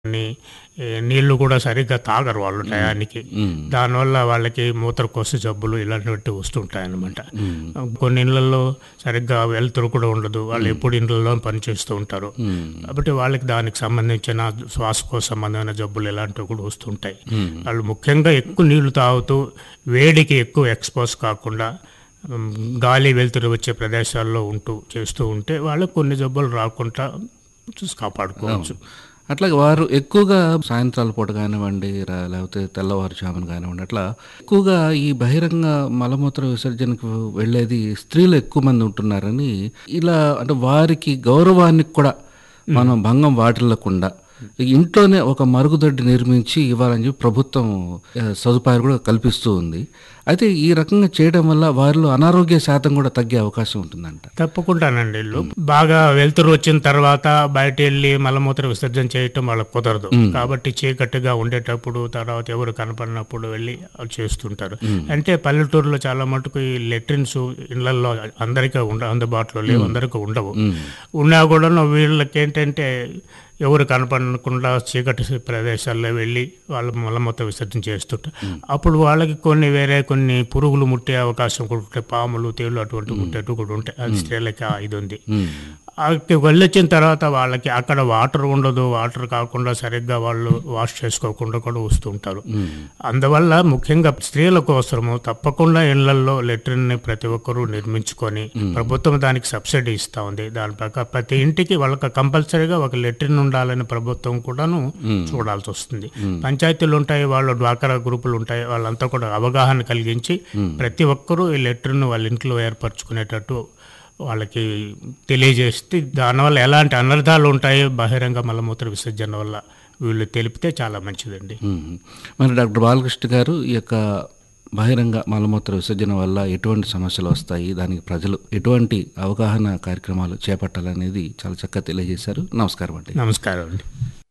ని ఏ, నీళ్లు కూడా సరిగ్గా తాగరు వాళ్ళు టయానికి దానివల్ల వాళ్ళకి మూత్రకోశ జబ్బులు ఇలాంటివి వస్తుంటాయన్నమాట కొన్ని ఇళ్లలో సరిగ్గా వెలుతురు కూడా ఉండదు వాళ్ళు ఎప్పుడు ఇళ్లలో పనిచేస్తూ ఉంటారు కాబట్టి వాళ్ళకి దానికి సంబంధించిన శ్వాసకోశ సంబంధమైన జబ్బులు ఇలాంటివి కూడా వస్తుంటాయి వాళ్ళు ముఖ్యంగా ఎక్కువ నీళ్లు తాగుతూ వేడికి ఎక్కువ ఎక్స్పోజ్ కాకుండా ఉమ్, గాలి వెలుతురు వచ్చే ప్రదేశాల్లో ఉంటూ చేస్తూ ఉంటే వాళ్ళకి కొన్ని జబ్బులు రాకుండా చూసి కాపాడుకోవచ్చు అట్లాగే వారు ఎక్కువగా సాయంత్రాల పూట కానివ్వండి రా- లేకపోతే తెల్లవారుజామున కానివ్వండి అట్లా ఎక్కువగా ఈ బహిరంగ మలమూత్ర విసర్జనకు వెళ్ళేది స్త్రీలు ఎక్కువ మంది ఉంటున్నారని ఇలా అంటే వారికి గౌరవానికి కూడా మనం భంగం వాటిల్లకుండా ఇంట్లోనే ఒక మరుగుదొడ్డి నిర్మించి ఇవ్వాలని చెప్పి ప్రభుత్వం ఆ, సదుపాయాలు కూడా కల్పిస్తూ ఉంది అయితే ఈ రకంగా చేయడం వల్ల వారిలో అనారోగ్య శాతం కూడా తగ్గే అవకాశం ఉంటుందంట తప్పకుండానండి వీళ్ళు బాగా వెలుతురు వచ్చిన తర్వాత బయట వెళ్ళి మలమూత్ర విసర్జన చేయటం వాళ్ళకి కుదరదు కాబట్టి చీకటిగా ఉండేటప్పుడు తర్వాత ఎవరు కనపడినప్పుడు వెళ్ళి అవి చేస్తుంటారు అంటే పల్లెటూరులో చాలా మటుకు ఈ లెట్రిన్స్ ఇళ్లలో అందరికీ ఉండ అందుబాటులో లేవు అందరికీ ఉండవు ఉన్నా కూడా వీళ్ళకి ఏంటంటే ఎవరు కనపడకుండా చీకటి ప్రదేశాల్లో వెళ్ళి వాళ్ళు మలమూత్ర విసర్జన చేస్తుంటారు అప్పుడు వాళ్ళకి కొన్ని వేరే కొన్ని పురుగులు ముట్టే అవకాశం కూడా ఉంటాయి పాములు తేళ్ళు అటువంటి ముట్టేట్టు కూడా ఉంటాయి అది స్త్రీలకి ఆ ఇది ఉంది అక్కడికి వెళ్ళొచ్చిన తర్వాత వాళ్ళకి అక్కడ వాటర్ ఉండదు వాటర్ కాకుండా సరిగ్గా వాళ్ళు వాష్ చేసుకోకుండా కూడా వస్తుంటారు అందువల్ల ముఖ్యంగా స్త్రీల కోసము తప్పకుండా ఇళ్లలో లెట్రిన్ని ప్రతి ఒక్కరూ నిర్మించుకొని ప్రభుత్వం దానికి సబ్సిడీ ఇస్తా ఉంది దాని ప్రకారం ప్రతి ఇంటికి వాళ్ళకి కంపల్సరీగా ఒక లెట్రిన్ ఉండాలని ప్రభుత్వం కూడాను చూడాల్సి వస్తుంది పంచాయతీలు ఉంటాయి వాళ్ళు డ్వాకరా గ్రూపులు ఉంటాయి వాళ్ళంతా కూడా అవగాహన కలిగించి ప్రతి ఒక్కరూ ఈ లెట్రిన్ వాళ్ళ ఇంట్లో ఏర్పరచుకునేటట్టు వాళ్ళకి తెలియజేస్తే దానివల్ల ఎలాంటి అనర్థాలు ఉంటాయి బహిరంగ మలమూత్ర విసర్జన వల్ల వీళ్ళు తెలిపితే చాలా మంచిదండి మ్మ్. మరి డాక్టర్ బాలకృష్ణ గారు ఈ యొక్క బహిరంగ మలమూత్ర విసర్జన వల్ల ఎటువంటి సమస్యలు వస్తాయి దానికి ప్రజలు ఎటువంటి అవగాహన కార్యక్రమాలు చేపట్టాలనేది చాలా చక్కగా తెలియజేశారు నమస్కారం అండి నమస్కారం అండి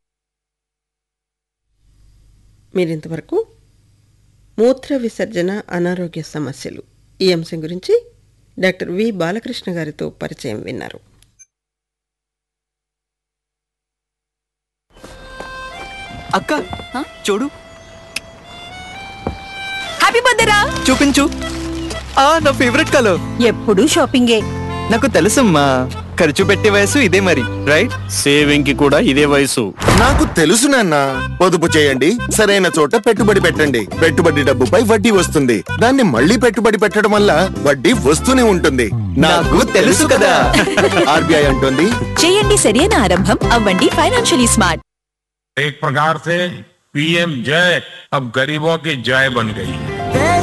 మీరింతవరకు మూత్ర విసర్జన అనారోగ్య సమస్యలు ఈ అంశం గురించి డాక్టర్ వి బాలకృష్ణ గారితో పరిచయం విన్నారు అక్క చూడు హ్యాపీ బర్త్డేరా చూపించు ఆ నా ఫేవరెట్ కలర్ ఎప్పుడు షాపింగే నాకు తెలుసమ్మా ఖర్చు పెట్టే వయసు ఇదే మరి రైట్ సేవింగ్ కి కూడా ఇదే వయసు నాకు తెలుసు నాన్న పొదుపు చేయండి సరైన చోట పెట్టుబడి పెట్టండి పెట్టుబడి డబ్బుపై వడ్డీ వస్తుంది దాన్ని మళ్ళీ పెట్టుబడి పెట్టడం వల్ల వడ్డీ వస్తూనే ఉంటుంది నాకు తెలుసు కదా. ఆర్బీఐ అంటుంది చేయండి సరైన ఆరంభం అవ్వండి ఫైనాన్షియలీ స్మార్ట్ एक प्रकार से पीएम जय अब गरीबों की जय बन गई है